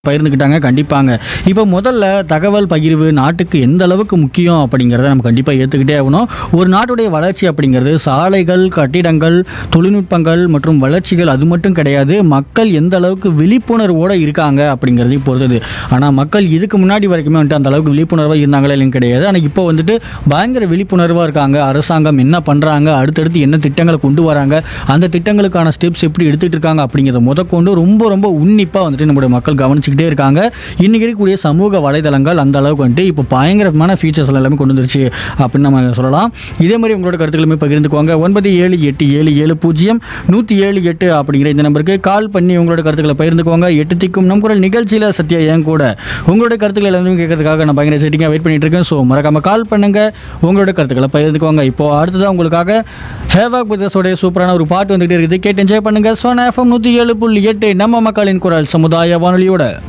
பகிர்ந்துக்கிட்டாங்க கண்டிப்பாங்க இப்போ முதல்ல தகவல் பகிர்வு நாட்டுக்கு எந்த அளவுக்கு முக்கியம் அப்படிங்கிறத நம்ம கண்டிப்பாக ஏற்றுக்கிட்டே ஆகணும் ஒரு நாட்டுடைய வளர்ச்சி அப்படிங்கிறது சாலைகள் கட்டிடங்கள் தொழில்நுட்பங்கள் மற்றும் வளர்ச்சிகள் அது மட்டும் கிடையாது மக்கள் எந்த அளவுக்கு விழிப்புணர்வோடு இருக்காங்க அப்படிங்கிறதையும் பொறுத்தது ஆனால் மக்கள் இதுக்கு முன்னாடி வரைக்குமே வந்துட்டு அந்த அளவுக்கு விழிப்புணர்வாக இருந்தாங்களா இல்லைன்னு கிடையாது ஆனால் இப்போ வந்துட்டு பயங்கர விழிப்புணர்வாக இருக்காங்க அரசாங்கம் என்ன பண்ணுறாங்க அடுத்தடுத்து என்ன திட்டங்களை கொண்டு வராங்க அந்த திட்டங்களுக்கான ஸ்டெப்ஸ் எப்படி எடுத்துகிட்டு இருக்காங்க அப்படிங்கிறத முதற்கொண்டு ரொம்ப ரொம்ப உன்னிப்பாக வந்துட்டு நம்முடைய மக்கள் கவனிச்சுக்கிட்டே இருக்காங்க இன்றைக்கி இருக்கக்கூடிய சமூக வலைதளங்கள் அந்த அளவுக்கு வந்துட்டு இப்போ பயங்கரமான ஃபீச்சர்ஸ் எல்லாமே கொண்டு வந்துருச்சு அப்படின்னு நம்ம சொல்லலாம் இதே மாதிரி உங்களோட கருத்துக்களுமே பகிர்ந்துக்குவாங்க ஒன்பது ஏழு எட்டு ஏழு ஏழு பூஜ்ஜியம் நூற்றி ஏழு எட்டு அப்படிங்கிற இந்த நம்பருக்கு கால் பண்ணி உங்களோட கருத்துக்களை பகிர்ந்துக்குவாங்க எட்டு திக்கும் நம் குரல் நிகழ்ச்சியில் சத்யா என் கூட உங்களோட கருத்துக்கள் எல்லாமே கேட்கறதுக்காக நான் பயங்கர செட்டிங்காக வெயிட் பண்ணிட்டு இருக்கேன் ஸோ மறக்காம கால் பண்ணுங்க உங்களோட கருத்துக்களை பகிர்ந்துக்குவாங்க இப்போ அடுத்ததான் உங்களுக்காக ஹேவாக் பிரதர்ஸோடைய சூப்பரான ஒரு பாட்டு வந்துகிட்டே இருக்குது கேட்டு என்ஜாய் பண்ணுங்க சோனா எஃப்எம் நூற்றி ஏழு புள்ளி எட்டு நம்ம மக்களின் குரல் சமுதாய வானொலியோட